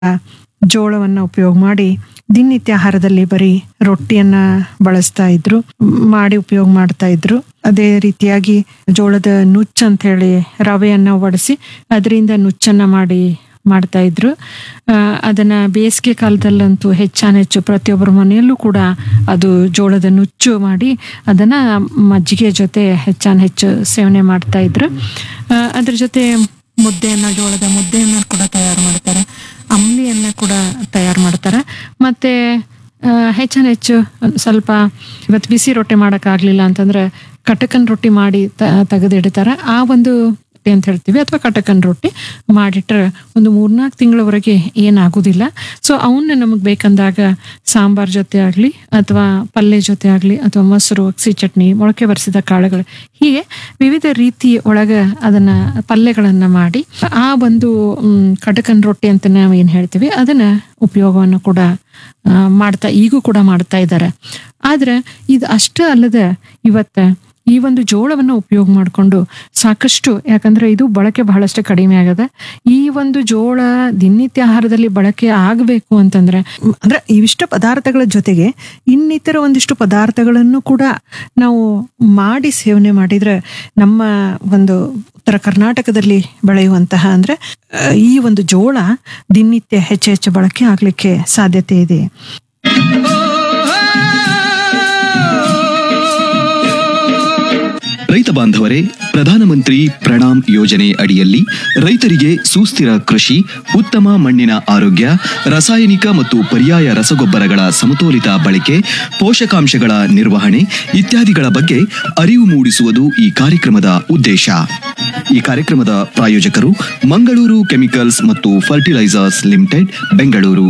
ಜೋಳವನ್ನ ಉಪಯೋಗ ಮಾಡಿ ದಿನನಿತ್ಯ ಆಹಾರದಲ್ಲಿ ಬರೀ ರೊಟ್ಟಿಯನ್ನ ಬಳಸ್ತಾ ಇದ್ರು ಮಾಡಿ ಉಪಯೋಗ ಮಾಡ್ತಾ ಇದ್ರು ಅದೇ ರೀತಿಯಾಗಿ ಜೋಳದ ನುಚ್ಚು ಅಂತ ಹೇಳಿ ರವೆಯನ್ನ ಒಡಿಸಿ ಅದರಿಂದ ನುಚ್ಚನ್ನ ಮಾಡಿ ಮಾಡ್ತಾ ಇದ್ರು ಆ, ಅದನ್ನ ಬೇಸಿಗೆ ಕಾಲದಲ್ಲಂತೂ ಹೆಚ್ಚಾನ ಹೆಚ್ಚು ಪ್ರತಿಯೊಬ್ಬರ ಮನೆಯಲ್ಲೂ ಕೂಡ ಅದು ಜೋಳದ ನುಚ್ಚು ಮಾಡಿ ಅದನ್ನ ಮಜ್ಜಿಗೆ ಜೊತೆ ಹೆಚ್ಚಾನ ಹೆಚ್ಚು ಸೇವನೆ ಮಾಡ್ತಾ ಇದ್ರು ಆ, ಅದ್ರ ಜೊತೆ ಮುದ್ದೆಯನ್ನ ಜೋಳದ ಮುದ್ದೆಯನ್ನ ಕೂಡ ತಯಾರು ಮಾಡ್ತಾರೆ ಅಂಬ್ಲಿಯನ್ನ ಕೂಡ ತಯಾರು ಮಾಡ್ತಾರೆ ಮತ್ತೆ ಆ, ಹೆಚ್ಚಾನ ಹೆಚ್ಚು ಒಂದ್ ಸ್ವಲ್ಪ ಇವತ್ತು ಬಿಸಿ ರೊಟ್ಟಿ ಮಾಡೋಕ್ಕಾಗಲಿಲ್ಲ ಅಂತಂದ್ರೆ ಕಟಕನ್ ರೊಟ್ಟಿ ಮಾಡಿ ತ ತೆಗೆದಿಡ್ತಾರೆ ಆ ಒಂದು ರೊಟ್ಟಿ ಅಂತ ಹೇಳ್ತೀವಿ ಅಥವಾ ಕಟಕನ್ ರೊಟ್ಟಿ ಮಾಡಿಟ್ರೆ ಒಂದು ಮೂರ್ನಾಲ್ಕು ತಿಂಗಳವರೆಗೆ ಏನಾಗೋದಿಲ್ಲ ಸೊ ಅವನ್ನ ನಮಗೆ ಬೇಕಂದಾಗ ಸಾಂಬಾರ್ ಜೊತೆ ಆಗಲಿ ಅಥವಾ ಪಲ್ಯ ಜೊತೆ ಆಗಲಿ ಅಥವಾ ಮೊಸರು ಅಕ್ಸಿ ಚಟ್ನಿ ಮೊಳಕೆ ಬರಿಸಿದ ಕಾಳುಗಳು ಹೀಗೆ ವಿವಿಧ ರೀತಿ ಒಳಗ ಅದನ್ನ ಪಲ್ಯಗಳನ್ನ ಮಾಡಿ ಆ ಒಂದು ಮ್, ಕಟಕನ್ ರೊಟ್ಟಿ ಅಂತ ನಾವು ಏನ್ ಹೇಳ್ತೀವಿ ಅದನ್ನ ಉಪಯೋಗವನ್ನು ಕೂಡ ಆ, ಮಾಡ್ತಾ ಈಗೂ ಕೂಡ ಮಾಡ್ತಾ ಇದ್ದಾರೆ ಆದ್ರೆ ಇದು ಅಷ್ಟೇ ಅಲ್ಲದೆ ಇವತ್ತ ಈ ಒಂದು ಜೋಳವನ್ನು ಉಪಯೋಗ ಮಾಡಿಕೊಂಡು ಸಾಕಷ್ಟು ಯಾಕಂದ್ರೆ ಇದು ಬಳಕೆ ಬಹಳಷ್ಟು ಕಡಿಮೆ ಆಗದೆ ಈ ಒಂದು ಜೋಳ ದಿನನಿತ್ಯ ಆಹಾರದಲ್ಲಿ ಬಳಕೆ ಆಗಬೇಕು ಅಂತಂದ್ರೆ ಮ್, ಅಂದ್ರೆ ಇವಿಷ್ಟ ಪದಾರ್ಥಗಳ ಜೊತೆಗೆ ಇನ್ನಿತರ ಒಂದಿಷ್ಟು ಪದಾರ್ಥಗಳನ್ನು ಕೂಡ ನಾವು ಮಾಡಿ ಸೇವನೆ ಮಾಡಿದ್ರೆ ನಮ್ಮ ಒಂದು ಉತ್ತರ ಕರ್ನಾಟಕದಲ್ಲಿ ಬೆಳೆಯುವಂತಹ ಅಂದ್ರೆ ಆ, ಈ ಒಂದು ಜೋಳ ದಿನನಿತ್ಯ ಹೆಚ್ಚು ಹೆಚ್ಚು ಬಳಕೆ ಆಗ್ಲಿಕ್ಕೆ ಸಾಧ್ಯತೆ ಇದೆ ರೈತ ಬಾಂಧವರೇ ಪ್ರಧಾನಮಂತ್ರಿ ಪ್ರಣಾಮ್ ಯೋಜನೆ ಅಡಿಯಲ್ಲಿ ರೈತರಿಗೆ ಸುಸ್ಥಿರ ಕೃಷಿ ಉತ್ತಮ ಮಣ್ಣಿನ ಆರೋಗ್ಯ ರಾಸಾಯನಿಕ ಮತ್ತು ಪರ್ಯಾಯ ರಸಗೊಬ್ಬರಗಳ ಸಮತೋಲಿತ ಬಳಕೆ ಪೋಷಕಾಂಶಗಳ ನಿರ್ವಹಣೆ ಇತ್ಯಾದಿಗಳ ಬಗ್ಗೆ ಅರಿವು ಮೂಡಿಸುವುದು ಈ ಕಾರ್ಯಕ್ರಮದ ಉದ್ದೇಶ ಈ ಕಾರ್ಯಕ್ರಮದ ಪ್ರಾಯೋಜಕರು ಮಂಗಳೂರು ಕೆಮಿಕಲ್ಸ್ ಮತ್ತು ಫರ್ಟಿಲೈಸರ್ಸ್ ಲಿಮಿಟೆಡ್ ಬೆಂಗಳೂರು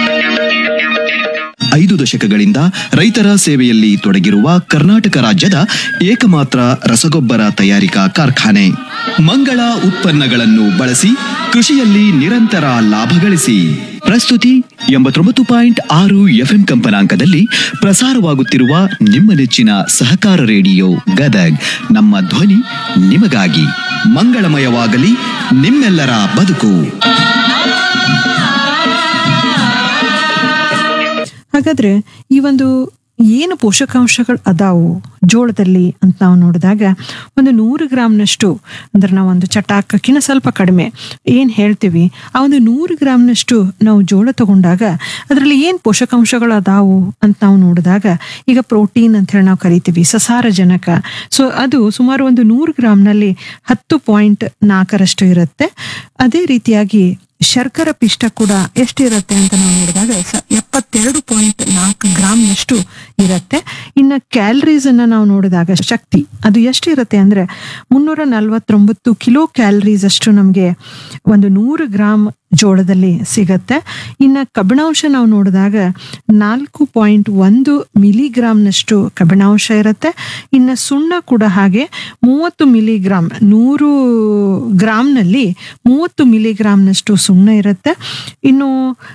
ಐದು ದಶಕಗಳಿಂದ ರೈತರ ಸೇವೆಯಲ್ಲಿ ತೊಡಗಿರುವ ಕರ್ನಾಟಕ ರಾಜ್ಯದ ಏಕಮಾತ್ರ ರಸಗೊಬ್ಬರ ತಯಾರಿಕಾ ಕಾರ್ಖಾನೆ ಮಂಗಳ ಉತ್ಪನ್ನಗಳನ್ನು ಬಳಸಿ ಕೃಷಿಯಲ್ಲಿ ನಿರಂತರ ಲಾಭ ಗಳಿಸಿ ಪ್ರಸ್ತುತಿ ಎಂಬತ್ತೊಂಬತ್ತು ಪಾಯಿಂಟ್ ಆರು ಎಫ್ಎಂ ಕಂಪನಾಂಕದಲ್ಲಿ ಪ್ರಸಾರವಾಗುತ್ತಿರುವ ನಿಮ್ಮ ನೆಚ್ಚಿನ ಸಹಕಾರ ರೇಡಿಯೋ ಗದಗ್ ನಮ್ಮ ಧ್ವನಿ ನಿಮಗಾಗಿ ಮಂಗಳಮಯವಾಗಲಿ ನಿಮ್ಮೆಲ್ಲರ ಬದುಕು ಹಾಗಾದ್ರೆ ಈ ಒಂದು ಏನು ಪೋಷಕಾಂಶಗಳು ಅದಾವು ಜೋಳದಲ್ಲಿ ಅಂತ ನಾವು ನೋಡಿದಾಗ ಒಂದು ನೂರು ಗ್ರಾಮ್ನಷ್ಟು ಅಂದ್ರೆ ನಾವು ಒಂದು ಚಟಾಕಕ್ಕಿಂತ ಸ್ವಲ್ಪ ಕಡಿಮೆ ಏನು ಹೇಳ್ತೀವಿ ಆ ಒಂದು ನೂರು ಗ್ರಾಮ್ನಷ್ಟು ನಾವು ಜೋಳ ತಗೊಂಡಾಗ ಅದರಲ್ಲಿ ಏನು ಪೋಷಕಾಂಶಗಳು ಅದಾವು ಅಂತ ನಾವು ನೋಡಿದಾಗ ಈಗ ಪ್ರೋಟೀನ್ ಅಂತ ಹೇಳಿ ನಾವು ಕರಿತೀವಿ ಸಸಾರಜನಕ ಸೊ ಅದು ಸುಮಾರು ಒಂದು ನೂರು ಗ್ರಾಮ್ನಲ್ಲಿ ಹತ್ತು ಪಾಯಿಂಟ್ ನಾಲ್ಕರಷ್ಟು ಇರುತ್ತೆ ಅದೇ ರೀತಿಯಾಗಿ ಶರ್ಕರ ಪಿಷ್ಟ ಕೂಡ ಎಷ್ಟಿರುತ್ತೆ ಅಂತ ನಾವು ನೋಡಿದಾಗ ಸ- ಎಪ್ಪತ್ತೆರಡು ಪಾಯಿಂಟ್ ನಾಲ್ಕು ಗ್ರಾಮ್ನಷ್ಟು ಇರುತ್ತೆ ಇನ್ನು ಕ್ಯಾಲರೀಸ್ ಅನ್ನ ನಾವು ನೋಡಿದಾಗ ಶಕ್ತಿ ಅದು ಎಷ್ಟಿರುತ್ತೆ ಅಂದ್ರೆ ಮುನ್ನೂರ ನಲವತ್ತೊಂಬತ್ತು ಕಿಲೋ ಕ್ಯಾಲರೀಸ್ ಅಷ್ಟು ನಮಗೆ ಒಂದು ನೂರು ಗ್ರಾಮ್ ಜೋಳದಲ್ಲಿ ಸಿಗತ್ತೆ ಇನ್ನು ಕಬ್ಬಿಣಾಂಶ ನಾವು ನೋಡಿದಾಗ ನಾಲ್ಕು ಪಾಯಿಂಟ್ ಒಂದು ಮಿಲಿಗ್ರಾಮ್ನಷ್ಟು ಕಬ್ಬಿಣಾಂಶ ಇರುತ್ತೆ ಇನ್ನು ಸುಣ್ಣ ಕೂಡ ಹಾಗೆ ಮೂವತ್ತು ಮಿಲಿಗ್ರಾಮ್ ನೂರು ಗ್ರಾಮ್ನಲ್ಲಿ ಮೂವತ್ತು ಮಿಲಿಗ್ರಾಮ್ನಷ್ಟು ಸುಣ್ಣ ಇರುತ್ತೆ ಇನ್ನು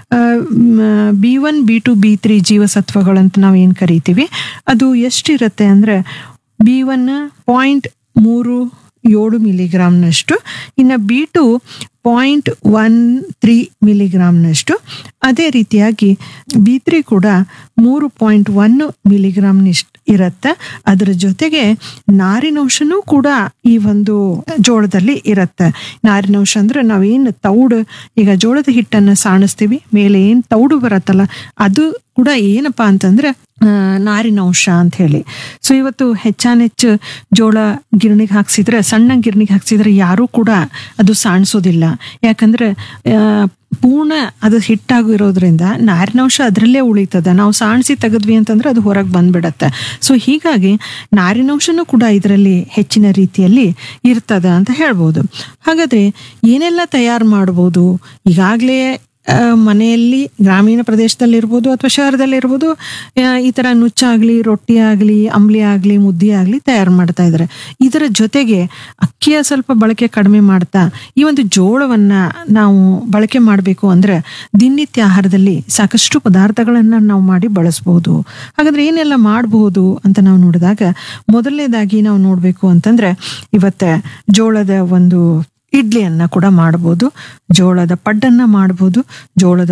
B one B two B three ಜೀವಸತ್ವಗಳಂತ ನಾವು ಏನು ಕರಿತೀವಿ ಅದು ಎಷ್ಟಿರುತ್ತೆ ಅಂದರೆ ಬಿ ಒನ್ ಪಾಯಿಂಟ್ ಮೂರು ಏಳು ಮಿಲಿಗ್ರಾಮ್ನಷ್ಟು ಇನ್ನು B two point one three ಮಿಲಿಗ್ರಾಮ್ನಷ್ಟು ಅದೇ ರೀತಿಯಾಗಿ ಬಿ ತ್ರೀ ಕೂಡ ಮೂರು ಪಾಯಿಂಟ್ ಒನ್ ಮಿಲಿಗ್ರಾಮ್ನಿಷ್ಟು ಇರುತ್ತೆ ಅದರ ಜೊತೆಗೆ ನಾರಿನಂಶನೂ ಕೂಡ ಈ ಒಂದು ಜೋಳದಲ್ಲಿ ಇರುತ್ತೆ ನಾರಿನಂಶ ಅಂದ್ರೆ ನಾವೇನು ತೌಡು ಈಗ ಜೋಳದ ಹಿಟ್ಟನ್ನು ಸಾಣಿಸ್ತೀವಿ ಮೇಲೆ ಏನು ತೌಡು ಬರತ್ತಲ್ಲ ಅದು ಕೂಡ ಏನಪ್ಪಾ ಅಂತಂದ್ರೆ ಆ, ನಾರಿನಂಶ ಅಂತ ಹೇಳಿ ಸೊ ಇವತ್ತು ಹೆಚ್ಚಾನೆಚ್ಚು ಜೋಳ ಗಿರಣಿಗೆ ಹಾಕ್ಸಿದ್ರೆ ಸಣ್ಣ ಗಿರಣಿಗೆ ಹಾಕ್ಸಿದ್ರೆ ಯಾರೂ ಕೂಡ ಅದು ಸಾಣಿಸೋದಿಲ್ಲ ಯಾಕಂದ್ರೆ ಆ, ಪೂರ್ಣ ಅದು ಹಿಟ್ಟಾಗಿರೋದ್ರಿಂದ ನಾರಿನಂಶ ಅದರಲ್ಲೇ ಉಳಿತದ ನಾವು ಸಾಣಿಸಿ ತೆಗೆದ್ವಿ ಅಂತಂದ್ರೆ ಅದು ಹೊರಗೆ ಬಂದ್ಬಿಡತ್ತೆ ಸೊ ಹೀಗಾಗಿ ನಾರಿನಂಶನೂ ಕೂಡ ಇದರಲ್ಲಿ ಹೆಚ್ಚಿನ ರೀತಿಯಲ್ಲಿ ಇರ್ತದ ಅಂತ ಹೇಳ್ಬೋದು ಹಾಗಾದ್ರೆ ಏನೆಲ್ಲ ತಯಾರು ಮಾಡ್ಬೋದು ಈಗಾಗಲೇ ಆ, ಮನೆಯಲ್ಲಿ ಗ್ರಾಮೀಣ ಪ್ರದೇಶದಲ್ಲಿ ಇರ್ಬೋದು ಅಥವಾ ಶಹರದಲ್ಲಿ ಇರ್ಬೋದು ಆ, ಈ ಥರ ನುಚ್ಚಾಗಲಿ ರೊಟ್ಟಿ ಆಗಲಿ ಅಂಬ್ಲಿ ಆಗಲಿ ಮುದ್ದೆ ಆಗಲಿ ತಯಾರು ಮಾಡ್ತಾ ಇದ್ದಾರೆ ಇದರ ಜೊತೆಗೆ ಅಕ್ಕಿಯ ಸ್ವಲ್ಪ ಬಳಕೆ ಕಡಿಮೆ ಮಾಡ್ತಾ ಈ ಒಂದು ಜೋಳವನ್ನ ನಾವು ಬಳಕೆ ಮಾಡಬೇಕು ಅಂದ್ರೆ ದಿನನಿತ್ಯ ಆಹಾರದಲ್ಲಿ ಸಾಕಷ್ಟು ಪದಾರ್ಥಗಳನ್ನ ನಾವು ಮಾಡಿ ಬಳಸಬಹುದು ಹಾಗಾದ್ರೆ ಏನೆಲ್ಲ ಮಾಡಬಹುದು ಅಂತ ನಾವು ನೋಡಿದಾಗ ಮೊದಲನೇದಾಗಿ ನಾವು ನೋಡಬೇಕು ಅಂತಂದ್ರೆ ಇವತ್ತ ಜೋಳದ ಒಂದು ಇಡ್ಲಿಯನ್ನ ಕೂಡ ಮಾಡ್ಬೋದು ಜೋಳದ ಪಡ್ಡನ್ನ ಮಾಡ್ಬೋದು ಜೋಳದ